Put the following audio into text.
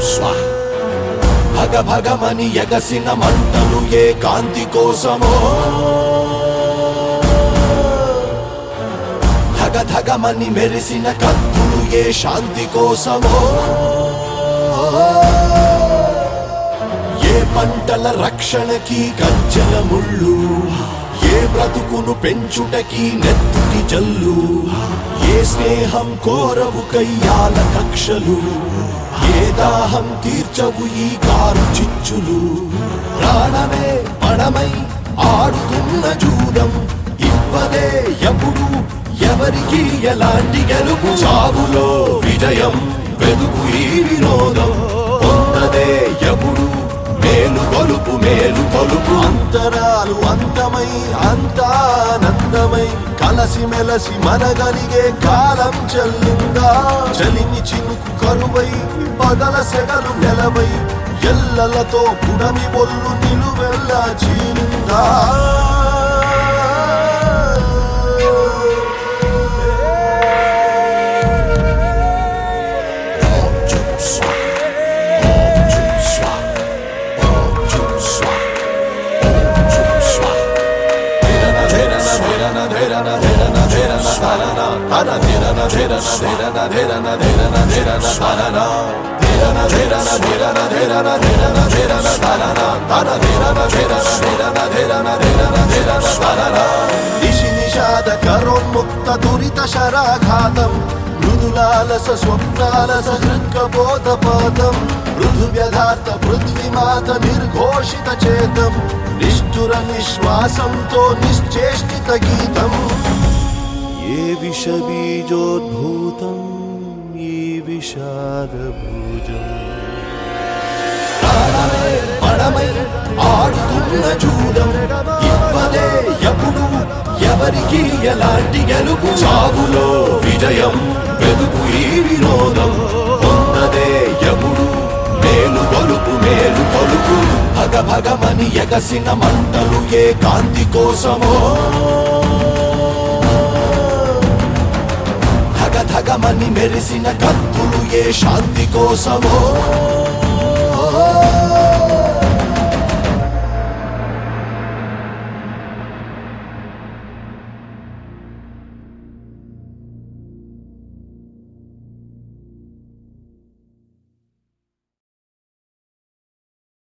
స్వా భగ భగమని ఎగసిన మంటలు ఏ కాంతి కోసమో ధగ ధగమని మెరిసిన కత్తులు ఏ శాంతి కోసమో ఏ పంటల రక్షణకి గజ్జల ముళ్ళు ఏ బ్రతుకును పెంచుటకి నెత్తుటి జల్లు ఏ స్నేహం కోరవు కయ్యాల కక్షలు ఏ దాహం తీర్చవు ఈ కారు చిచ్చులు ప్రాణమే పణమై ఆడుతున్న జూదం ఇవ్వదే ఎప్పుడు ఎవరికి ఎలాంటి గెలుపు చావులో విజయం వెదుగు ఈ వినోదం పొందదే ఎప్పుడు మేలు కొలుపు మేలు కొలుపు అంతరాలు అంతమై అంతానందమై కలసి మెలసి మనగలిగే కాలం చెల్లిందా చలిమి చినుకు కరువై పగల సెగలు నెలవై ఎల్లలతో పుడమి ఒళ్ళు నిలువెల్ల చీలిందా నిశి నిషాద కరోన్ముక్త దురిత శరాఘాతం మృదులాలస స్వప్నాలస హృత్కబోధపాతం మృదు వ్యధార్థ పృథ్వీమాత నిర్ఘోషిత చేతం నిష్ఠుర నిశ్వాసంతో నిశ్చేష్టిత గీతం ఏ విష బీజోద్భూతం ఈ విషాద భూజం ప్రాణమే పడమై ఆడుతున్న జూదం ఇవ్వదే ఎప్పుడు ఎవరికి ఎలాంటి గెలుపు చావులో విజయం వెదుగు ఈ వినోదం పొందదే ఎప్పుడు మేలు కొలుపు మేలు కొలుపు భగ భగమని ఎగసిన మంటలు ఏ కాంతి కోసమో ధగ ధగమని మెరిసిన కత్తులు ఏ శాంతి కోసమో